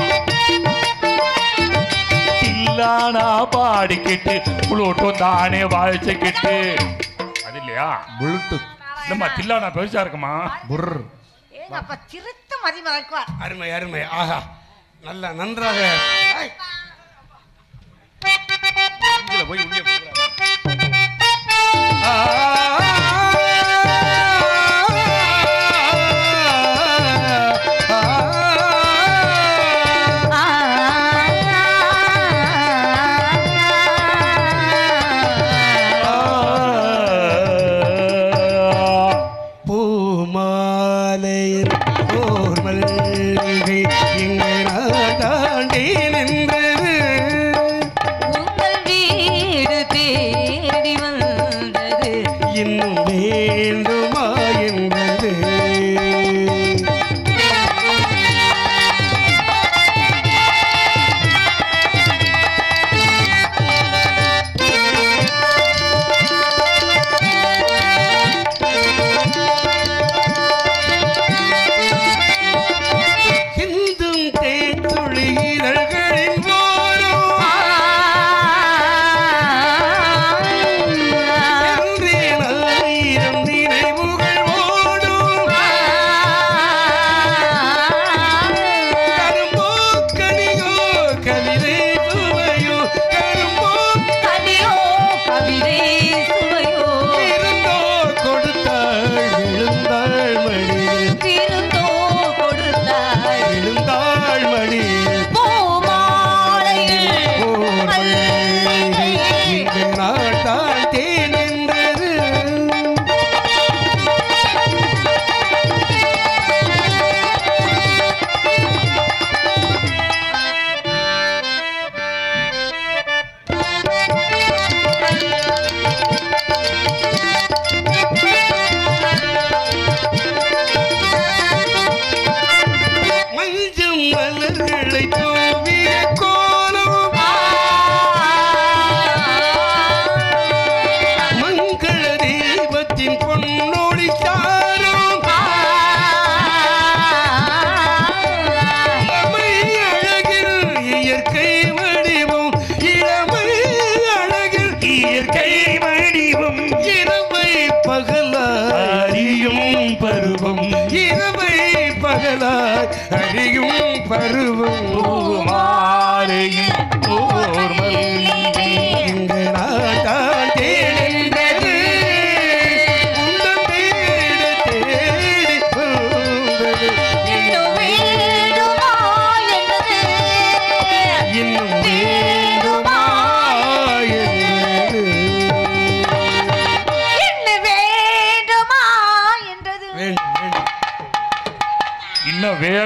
தில்லானா பாடிக்கிட்டு புளூட்டும் தானே வாழ்ச்சிக்கிட்டு அது இல்லையா ப்ளூடூத் இல்லம்மா தில்லானா பெருசா இருக்குமா புர் ஏங்க அப்ப சிறுத்த மதிமறைக்குவார் அருமை அருமை ஆஹா நல்ல நன்றாக ஐ, இஞ்சில போய் உண்மையை கொடுக்குறாரு. பூமாலையில் ஓர் மல்லிகை இங்கு நாட்டாண்டி நின்றது உங்கள் வீடு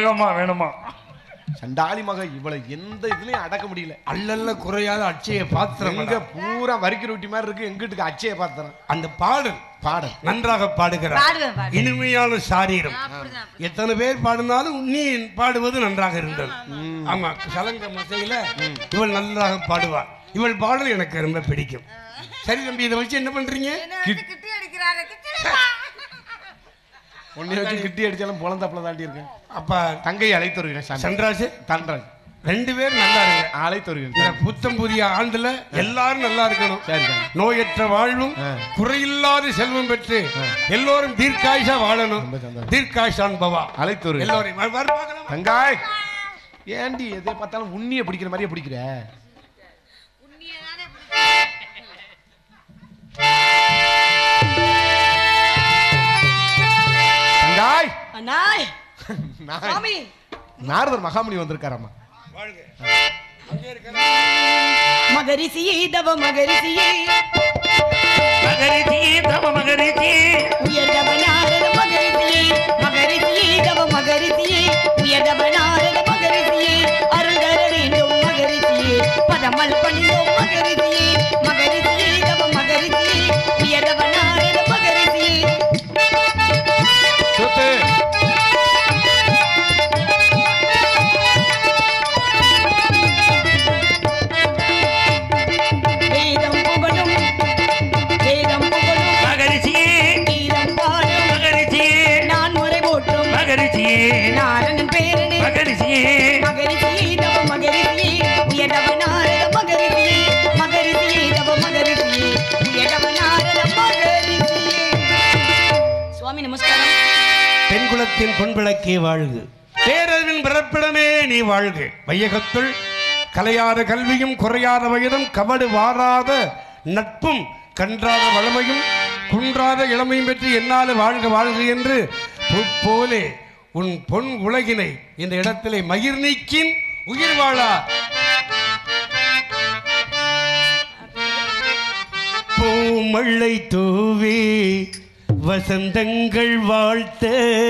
வேகமா வேணுமா சண்டாளி மக இவளை எந்த இதுலயும் அடக்க முடியல அல்லல்ல குறையாத அட்சய பாத்திரம் எங்க பூரா வரிக்கிற ரொட்டி மாதிரி இருக்கு எங்கிட்டுக்கு அச்சய பாத்திரம் அந்த பாடல் பாடல் நன்றாக பாடுகிறார் பாடுவேன் பாடுவேன் இனிமையான சாரீரம் அப்படிதான் எத்தனை பேர் பாடினாலும் நீ பாடுவது நன்றாக இருந்தது ஆமா சலங்க மசையில இவள் நன்றாக பாடுவாள் இவள் பாடல் எனக்கு ரொம்ப பிடிக்கும் சரி தம்பி இதை வச்சு என்ன பண்றீங்க என்ன வந்து கிட்டி அடிக்கிறாரு கிட்டி அடிப்பா. உன்னை வச்சு கிட்டி அடிச்சாலும் புலந்தாப்புல தாண்டி இருக்கேன் அப்ப தங்கையை அழைத்து வருகிறேன் சாமி சந்திராசு தன்றாஜ் ரெண்டு பேர் நல்லா இருங்க அழைத்து வருகிறேன் இந்த புத்தம் புதிய ஆண்டுல எல்லாரும் நல்லா இருக்கணும் சரி சாமி நோயற்ற வாழ்வும் ஆ. குறையில்லாத செல்வம் பெற்று எல்லோரும் தீர்க்காயுஷா வாழணும் ரொம்ப சந்தோஷம். தீர்க்காயுஷான் பவா அழைத்து வருகிறேன் எல்லோரையும் வர- வர பார்க்கலாம். தங்காய் ஏண்டி எதை பார்த்தாலும் உண்ணிய பிடிக்கிற மாதிரியே பிடிக்கிற தங்காய் அண்ணாய் நாய். சாமி நாரதர் மகாமுனி வந்திருக்காரம்மா வாழ்க மகரிஷியே தவ மகரிஷியே மகரிஷி தவ மகரிஷி உயர்தவ நாரத மகரிஷியே மகரிஷியே தவ மகரிஷியே உயர்தவ நாரத மகரிஷியே அருள் தர வேண்டும் மகரிஷியே பதமல் பணிந்தோம் மகரிஷியே மகரிஷியே தவ மகரிஷியே உயர்தவ நாரத மகரிஷியே சொத்து வேதம் புகழும் வேதம் புகழும் மகரிஷி கீதம் பாடும் மகரிஷி நான் முறை போற்றும் மகரிஷி நாரணன் பேரனே மகரிஷி மகரிஷியே தவ மகரிஷியே உயர்தவ நாரத மகரிஷியே மகரிஷியே தவ மகரிஷியே உயர்தவ நாரத மகரிஷியே சுவாமி நமஸ்காரம் பெண்குலத்தின் பொன்விளக்கே வாழ்கு பேரறிவின் பிறப்பிடமே நீ வாழ்க வையகத்துள் கலையாத கல்வியும் குறையாத வயதும் கவடு வாராத நட்பும் கன்றாத வளமையும் குன்றாத இளமையும் பெற்று என்னால வாழ்க வாழ்க என்று போலே உன் பொன் உலகினை இந்த இடத்திலே மயிர் நீக்கின் உயிர் வாழா பூமழை தூவி வசந்தங்கள் வாழ்த்த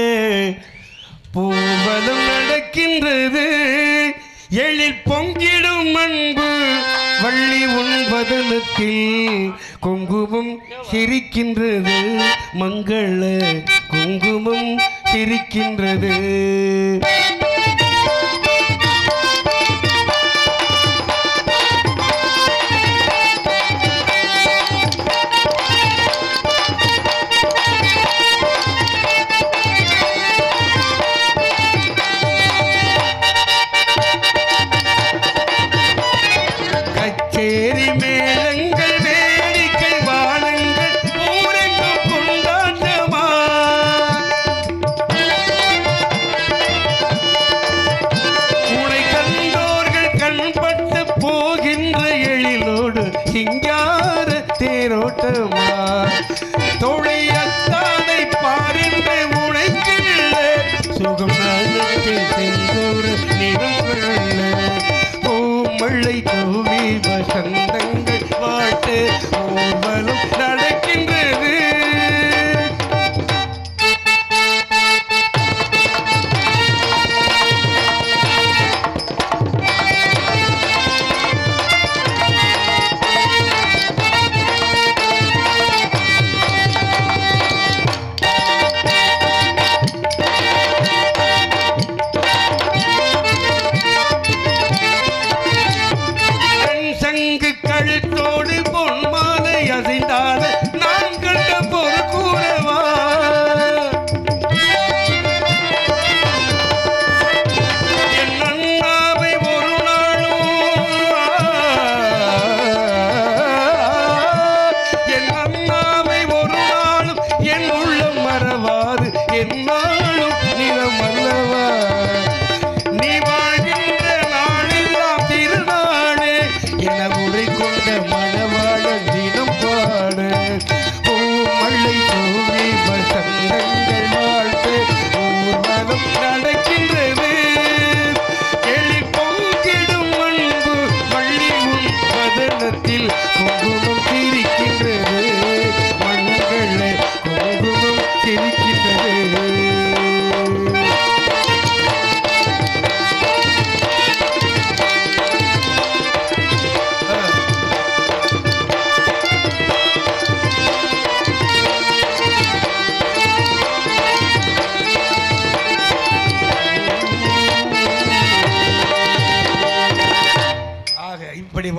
பூவலம் நடக்கின்றது எழில் பொங்கிடும் அன்பு வள்ளி உண்பதனத்தில் குங்குமம் சிரிக்கின்றது மங்கள குங்குமம் சிரிக்கின்றது கச்சேரி மேளங்கள் வேடிக்கை வானங்கள் ஊரெங்கும் கொண்டாட்டமா உனை கண்டோர்கள் கண்பட்டு போகின்ற எழிலோடு சிங்கார தேரோட்டமா தொழியத்தானை பாரின்ற உனைக்குள்ள சுகம் நாளத்தில் சென்றோர் நிறம் கொள்ள பூமழை தூவி வசந்தங்கள் பாட்டு ஊர்வலம் நடக்கின்றது கண் சங்கு கழுத்தோடு பொன் மாலை அசைந்தால நான் கண்ட பொறு கூறவா என் அண்ணாவை ஒரு நாளும் என் அண்ணாவை ஒரு நாளும் என் உள்ளம் மறவாது என்னாலும் நிலம் அல்லவா நீ வாழ்கின்ற நாளெல்லாம் திருநாளே என உரை கொண்ட மணவாழ தினம் பாடு பூமழை தூவி வசந்தங்கள் வாழ்த்து ஊர்வலம் நடக்கின்றது எழில் பொங்கிடும் அன்பு பள்ளி உன் பதனத்தில் குங்குமம் சிரிக்கின்றது மண்கள குங்குமம் சிரிக்கின்றது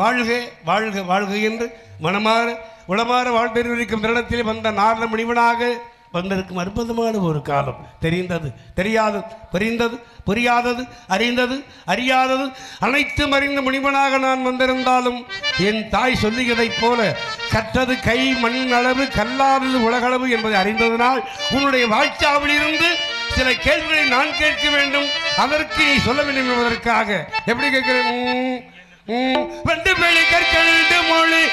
வாழ்க வாழ்க வாழ்க என்று மனமாற உளமாற வாழ்ந்திருக்கும் தருணத்தில் வந்த நாரண முனிவனாக வந்திருக்கும் அற்புதமான ஒரு காலம் தெரிந்தது தெரியாதது புரிந்தது புரியாதது அறிந்தது அறியாதது அனைத்தும் அறிந்த முனிவனாக நான் வந்திருந்தாலும் என் தாய் சொல்லுகிறதைப் போல கற்றது கை மண் அளவு கல்லாதது உலகளவு என்பதை அறிந்ததனால் உன்னுடைய வாழ்ச்சாவிலிருந்து சில கேள்விகளை நான் கேட்க வேண்டும் அதற்கு நீ சொல்ல வேண்டும் என்பதற்காக எப்படி கேட்கிறேன் உம், உம், வந்து வெளி கற்கண்டு மொழி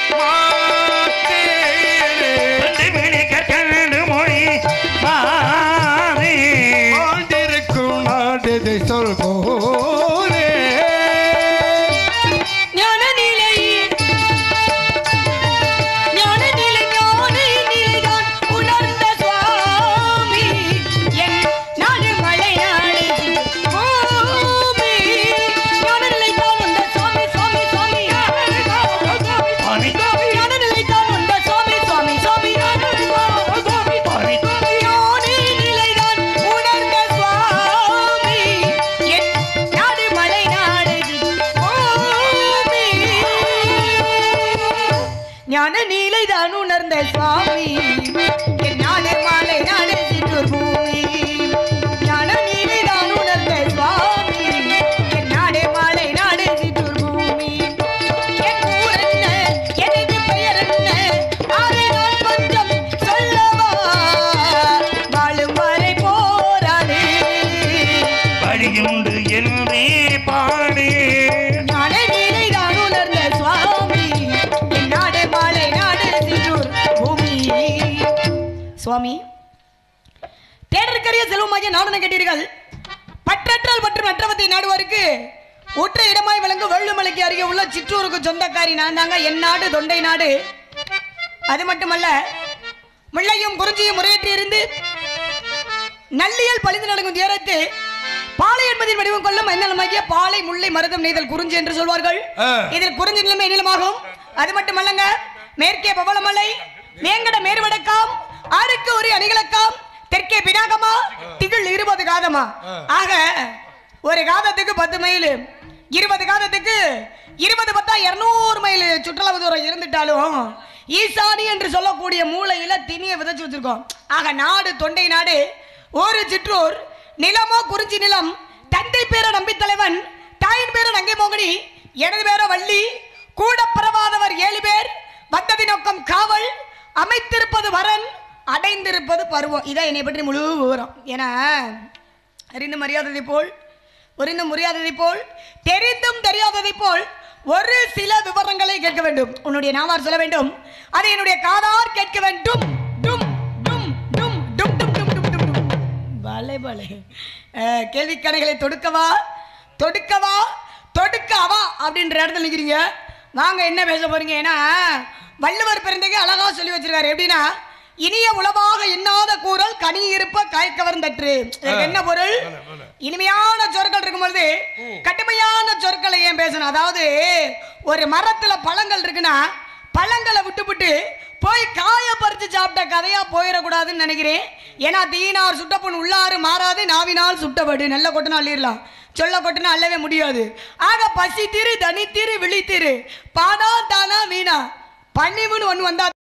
மாத்தேனே. மொழி மாறி ஆண்டிருக்கும் நாடு சொல் போலே ஞான நிலை ஞான நிலை ஞான நிலைதான் உணர்ந்த சுவாமி என் நாடு மலை நாடு பூமி ஞான நிலைதான் உந்த சுவாமி சுவாமி சுவாமி சுவாமி ஞான நிலைதான் உந்த சுவாமி சுவாமி சுவாமி சுவாமி ஞான நிலைதான் உணர்ந்த சுவாமி என் நாடு மலை நாடு பூமி ஞான நீலைதான் உணர்ந்த சுவாமி என் நாடு மாலை நாடு சிற்றூர் பூமி ஞான நீலைதான் உணர்ந்த சுவாமி என் நாடு மாலை நாடு சிற்றூர் பூமி என் ஊர் என்ன எனது பெயர் என்ன அதை நான் கொஞ்சம் சொல்லவா வாழும் வரை போராடு வழியுண்டு என்றே பாடு ஞான நீலைதான் உணர்ந்த சுவாமி என் நாடு மாலை நாடு சிற்றூர் பூமி சுவாமி தேடற்கரிய செல்வமாகிய நாடனை கேட்டீர்கள் பற்றற்றால் மற்றும் நற்றவத்தை நாடுவாருக்கு ஊற்ற இடமாய் விளங்கும் வெள்ளுமலைக்கு அருகே உள்ள சிற்றூருக்கு சொந்தக்காரி நான் தாங்க என் நாடு தொண்டை நாடு அது மட்டுமல்ல முள்ளையும் குறிஞ்சியும் முறையேற்றி இருந்து நல்லியல் பழிந்து நடக்கும் துயரத்து பாலை என்பதின் வடிவம் கொள்ளும் என்னமாகிய பாலை முல்லை மருதம் நெய்தல் குறிஞ்சி என்று சொல்வார்கள் ஆ. இதில் குறிஞ்சி நிலைமை நீளமாகும் அது மட்டுமல்லங்க மேற்கே பவளமலை வேங்கட மேற்வடக்காம் ஆறுக்கு ஒரு அணிகளக்காம் தெற்கே பினாகமா திகழ் இருபது காதமா ஆக ஒரு காதத்துக்கு பத்து மைல் இருபது காதத்துக்கு இருபது பத்தா இருநூறு மைல் சுற்றுலா தூரம் இருந்துட்டாலும் ஈசானி என்று சொல்லக்கூடிய மூலையில திணியை விதைச்சு வச்சிருக்கோம் ஆக நாடு தொண்டை நாடு ஒரு சிற்றூர் நிலமோ குறிஞ்சி நிலம் தந்தை பேர நம்பி தலைவன் தாயின் பேர நங்கை மோகினி எனது பேர வள்ளி கூட பிறவாதவர் ஏழு பேர் வந்ததி நோக்கம் காவல் அமைத்திருப்பது வரன் அடைந்திருப்பது பருவம் இதான் என்னை பற்றி முழு விவரம் ஏன்னா அறிந்து மரியாததை போல் புரிந்தும் புரியாததை போல் தெரிந்தும் தெரியாததை போல் ஒரு சில விவரங்களை கேட்க வேண்டும் உன்னுடைய நாவார் சொல்ல வேண்டும் அதை என்னுடைய காதார் கேட்க வேண்டும் டும் டும் டும் டும் டும் டும் டும் டும் டும் பலே பலே அஹ், கேள்விக்கணைகளை தொடுக்கவா தொடுக்கவா தொடுக்கவா அப்படின்ற இடத்துல நிற்கிறீங்க வாங்க என்ன பேச போறீங்க ஏன்னா வள்ளுவர் பிறந்தகை அழகா சொல்லி வச்சிருக்காரு எப்படின்னா இனிய உளவாக எண்ணாத கூறல் கனி இருப்ப காய் கவர்ந்தற்று இதற்கு என்ன பொருள் இனிமையான சொற்கள் இருக்கும் பொழுது கடுமையான சொற்களை ஏன் பேசணும் அதாவது ஒரு மரத்துல பழங்கள் இருக்குன்னா பழங்களை விட்டுவிட்டு போய் காய பறிச்சு சாப்பிட்ட கதையா போயிடக்கூடாதுன்னு நினைக்கிறேன் ஏன்னா தீனார் சுட்டப்புண் உள்ளாறு மாறாது நாவினால் சுட்டபடு நல்ல கொட்டுனா அள்ளிடலாம் சொல்ல கொட்டுனா அள்ளவே முடியாது ஆக பசி திரு தனி திரு விழி திரு பானா தானா வீணா பன்னிமுன்னு ஒன்று வந்தா